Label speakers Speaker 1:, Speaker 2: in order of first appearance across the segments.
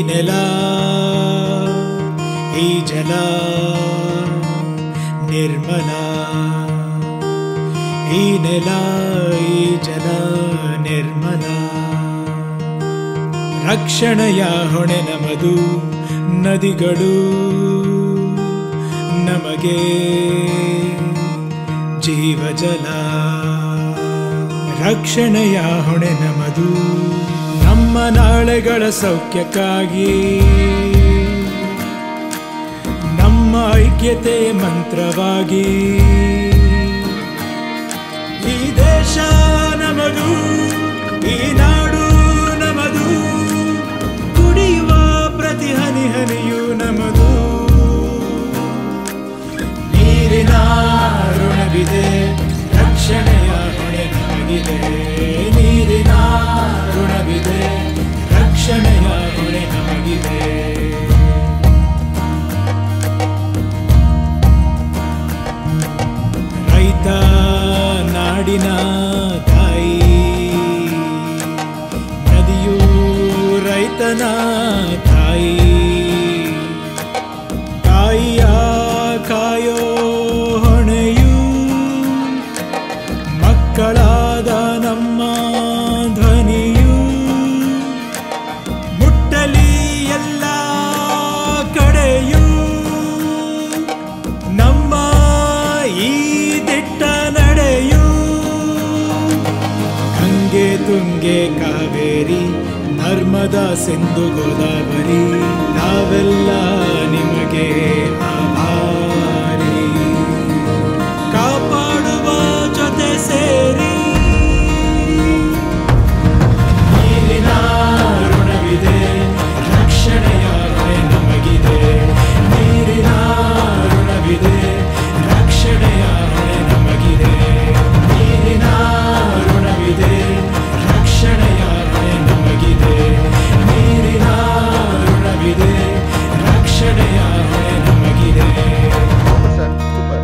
Speaker 1: ನೆಲ ಈ ಜಲ ನಿರ್ಮಲ ಈ ನೆಲ ಈ ಜಲ ನಿರ್ಮಲ ರಕ್ಷಣೆಯ ಹೊಣೆ ನಮದು ನದಿಗಳು ನಮಗೆ ಜೀವಜಲ ರಕ್ಷಣೆಯ ಹೊಣೆ ನಮದು ನಮ್ಮ ನಾಳೆಗಳ ಸೌಖ್ಯಕ್ಕಾಗಿ ನಮ್ಮ ಐಕ್ಯತೆ ಮಂತ್ರವಾಗಿ ಈ ದೇಶ ನಮದು ಈ ನಾಡು ನಮದು ಕುಡಿಯುವ ಪ್ರತಿ ಹನಿ ಹನಿಯು ನಮದು ನೀರಿನ ಋಣವಿದೆ ರಕ್ಷಣೆಯ ಹೊಣೆ ನಮಗಿದೆ ನೀರಿನ ಋಣವಿದೆ ರಕ್ಷಣೆಯ ಹೊಣೆ ನಮಗಿದೆ ರೈತ ನಾಡಿನ ತಾಯಿ ನದಿಯು ರೈತನ ತಾಯಿ ತಾಯಿಯ ಕಾಯೋ ಹೊಣೆಯು ಮಕ್ಕಳಾದ ನಮ್ಮ ಧ್ವನಿಯು ಮುಟ್ಟಲಿ ಎಲ್ಲ ಕಡೆಯೂ ನಮ್ಮ ಈ ದಿಟ್ಟ ನಡೆಯು ಗಂಗೆ ತುಂಗೆ ಕಾವೇರಿ ನರ್ಮದಾ ಸಿಂಧು ಗೋದಾವರಿ ನಾವೆಲ್ಲ ನಿಮಗೆ ಆಭಾರಿ ಕಾಪಾಡುವ ಜೊತೆ ಸೇರಿ ನೀರಿನ ಋಣವಿದೆ ರಕ್ಷಣೆಯ ಹೊಣೆ ನಮಗಿದೆ ನೀರಿನ ಋಣವಿದೆ ರಕ್ಷಣೆಯ ಹೊಣೆ ನಮಗಿದೆ ನೀರಿನ ಋಣವಿದೆ ರಕ್ಷಣೆಯ ಹೊಣೆ ನಮಗಿದೆ ನೀರಿನ ಋಣವಿದೆ ರಕ್ಷಣೆಯ ಹೊಣೆ ನಮಗಿದೆ
Speaker 2: ಸರ್ ಸೂಪರ್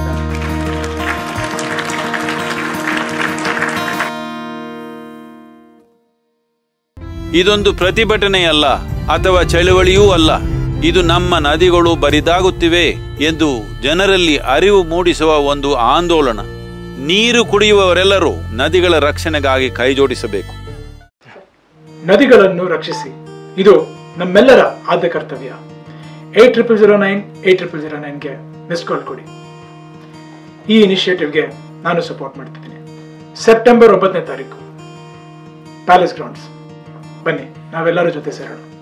Speaker 3: ಇದೊಂದು ಪ್ರತಿಭಟನೆಯಲ್ಲ ಅಥವಾ ಚಳುವಳಿಯೂ ಅಲ್ಲ ಇದು ನಮ್ಮ ನದಿಗಳು ಬರಿದಾಗುತ್ತಿವೆ ಎಂದು ಜನರಲ್ಲಿ ಅರಿವು ಮೂಡಿಸುವ ಒಂದು ಆಂದೋಲನ ನೀರು ಕುಡಿಯುವವರೆಲ್ಲರೂ ನದಿಗಳ ರಕ್ಷಣೆಗಾಗಿ ಕೈಜೋಡಿಸಬೇಕು
Speaker 1: ನದಿಗಳನ್ನು ರಕ್ಷಿಸಿ ಇದು ನಮ್ಮೆಲ್ಲರ ಆದ್ಯ ಕರ್ತವ್ಯ eight triple zero nine eight triple zero ನೈನ್ಗೆ ಮಿಸ್ ಕಾಲ್ ಕೊಡಿ ಈ ಇನಿಷಿಯೇಟಿವ್ಗೆ ನಾನು ಸಪೋರ್ಟ್ ಮಾಡ್ತಿದ್ದೀನಿ ಸೆಪ್ಟೆಂಬರ್ ಒಂಬತ್ತನೇ ತಾರೀಕು ಪ್ಯಾಲೇಸ್ ಗ್ರೌಂಡ್ಸ್ ಬನ್ನಿ ನಾವೆಲ್ಲರ ಜೊತೆ ಸೇರೋಣ